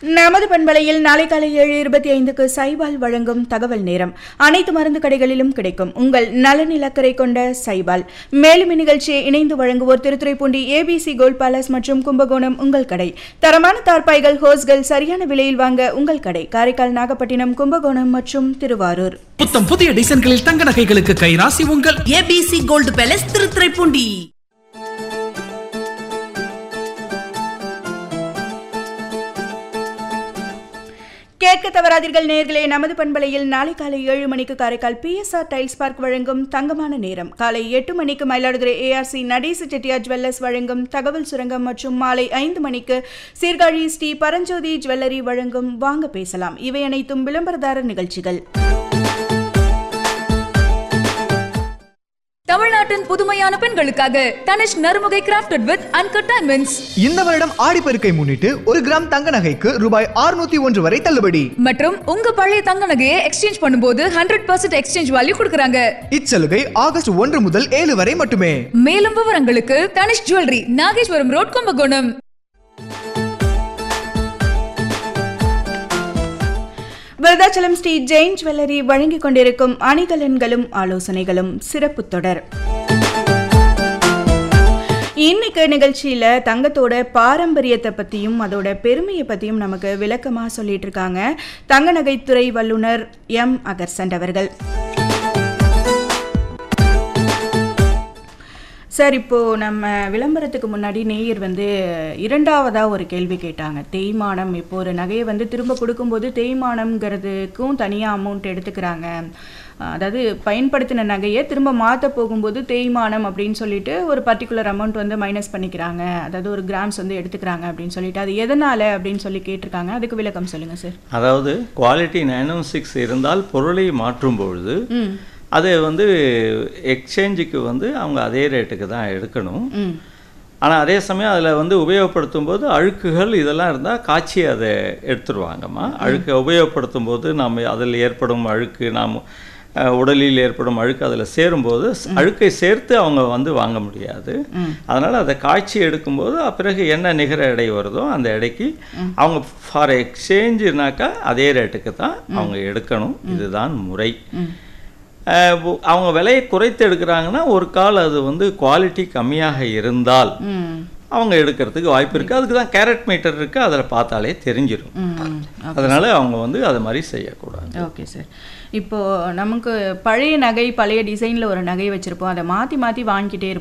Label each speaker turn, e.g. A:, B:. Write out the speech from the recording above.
A: நமது பண்பலையில் நாளை காலை ஏழு இருபத்தி ஐந்துக்கு சைபால் வழங்கும் தகவல் நேரம் அனைத்து மருந்து கடைகளிலும் கிடைக்கும் உங்கள் நலன் இலக்கரை கொண்ட சைபால் மேலும் இந்நிகழ்ச்சியை இணைந்து வழங்குவோர் திருத்துறைப்பூண்டி ஏபிசி கோல்ட் பேலஸ் மற்றும் கும்பகோணம் உங்கள் கடை தரமான தார்பாய்கள் ஹோஸ்கள் சரியான விலையில் வாங்க உங்கள் கடை காரைக்கால் நாகப்பட்டினம் கும்பகோணம் மற்றும் திருவாரூர்
B: புத்தம் புதிய டிசைன்களில் தங்க நகைகளுக்கு கைராசி உங்கள்
C: ஏபிசி கோல்டு பேலஸ் திருத்துறைப்பூண்டி
A: கேட்க தவறாதீர்கள் நேர்களே நமது பண்பலையில் நாளை காலை ஏழு மணிக்கு காரைக்கால் பிஎஸ்ஆர் டைல்ஸ் பார்க் வழங்கும் தங்கமான நேரம் காலை எட்டு மணிக்கு மயிலாடுதுறை ஏஆர்சி நடேச செட்டியார் ஜுவல்லர்ஸ் வழங்கும் தகவல் சுரங்கம் மற்றும் மாலை ஐந்து மணிக்கு சீர்காழி ஸ்ரீ பரஞ்சோதி ஜுவல்லரி வழங்கும் வாங்க பேசலாம் இவை அனைத்தும் விளம்பரதாரர் நிகழ்ச்சிகள்
D: தமிழ்நாட்டின் புதுமையான பெண்களுக்காக Tanishq Narumugai crafted with uncut diamonds
E: இந்த வருடம் ஆடிப்பெருக்கை முன்னிட்டு ஒரு கிராம் தங்க நகைக்கு ரூபாய் 601 ஒன்று வரை தள்ளுபடி
D: மற்றும் உங்க பழைய தங்க நகையை எக்ஸ்சேஞ்ச் பண்ணும்போது ஹண்ட்ரட் பர்சன்ட் எக்ஸ்சேஞ்ச் வேல்யூ கொடுக்குறாங்க
E: இச்சலுகை ஆகஸ்ட் ஒன்று முதல் ஏழு வரை மட்டுமே
D: மேலும் விவரங்களுக்கு Tanishq jewellery Nageswaram road Kumbakonam
A: Virudhachalam Sri Jain jewellery வழங்கிக் கொண்டிருக்கும் அணிகலன்களும் ஆலோசனைகளும் சிறப்பு தொடர் இன்னைக்கு நிகழ்ச்சியில தங்கத்தோட பாரம்பரியத்தை பத்தியும் அதோட பெருமையை பத்தியும் நமக்கு விளக்கமா சொல்லிட்டு இருக்காங்க தங்க நகைத்துறை வல்லுனர் எம் அகர்சண்ட் அவர்கள் சார் இப்போ நம்ம விளம்பரத்துக்கு முன்னாடி நேயர் வந்து இரண்டாவதா ஒரு கேள்வி கேட்டாங்க தேய்மானம் இப்போ ஒரு நகையை வந்து திரும்ப கொடுக்கும்போது தேய்மானம்ங்கிறதுக்கும் தனியாக அமௌண்ட் எடுத்துக்கிறாங்க அதாவது பயன்படுத்தின நகையை திரும்ப மாற்ற போகும்போது தேய்மானம் அப்படின்னு சொல்லிட்டு ஒரு பர்டிகுலர் அமௌண்ட் வந்து மைனஸ் பண்ணிக்கிறாங்க அதாவது ஒரு கிராம்ஸ் வந்து எடுத்துக்கிறாங்க அப்படின்னு சொல்லிட்டு அது எதனால அப்படின்னு சொல்லி கேட்டிருக்காங்க அதுக்கு விளக்கம் சொல்லுங்க சார்
F: அதாவது குவாலிட்டி நைன் சிக்ஸ் இருந்தால் பொருளை மாற்றும் பொழுது
A: ம்
F: அதை வந்து எக்ஸ்சேஞ்சுக்கு வந்து அவங்க அதே ரேட்டுக்கு தான் எடுக்கணும்
A: ம்
F: ஆனால் அதே சமயம் அதில் வந்து உபயோகப்படுத்தும் போது அழுக்குகள் இதெல்லாம் இருந்தால் காய்ச்சி அதை எடுத்துருவாங்கம்மா அழுக்கை உபயோகப்படுத்தும் போது நம்ம அதில் ஏற்படும் அழுக்கு நாம் அஹ், உடலில் ஏற்படும் அழுக்கு அதில் சேரும்போது ஸ்- அழுக்கை சேர்த்து அவங்க வந்து வாங்க முடியாது அதனால் அதை காய்ச்சி எடுக்கும்போது பிறகு என்ன நிகர எடை வருதோ அந்த எடைக்கு அவங்க ஃபார் எக்ஸ்சேஞ்சுனாக்கா அதே ரேட்டுக்கு தான் அவங்க எடுக்கணும் இதுதான் முறை அஹ், உ- அவங்க விலையை குறைத்து எடுக்கிறாங்கன்னா ஒரு கால் அது வந்து குவாலிட்டி கம்மியாக இருந்தால்
A: ம்
F: அவங்க எடுக்கிறதுக்கு வாய்ப்பு இருக்குது அதுக்கு தான் கேரட் மீட்டர் இருக்குது அதில் பார்த்தாலே தெரிஞ்சிடும்
A: ம்
F: அதனால அவங்க வந்து அது மாதிரி செய்யக்கூடாது
A: ஓகே சார் இப்போ நமக்கு பழைய நகை பழைய டிசைனில் ஒரு நகை வச்சுருப்போம் அதை மாற்றி மாற்றி வாங்கிக்கிட்டே இருப்போம்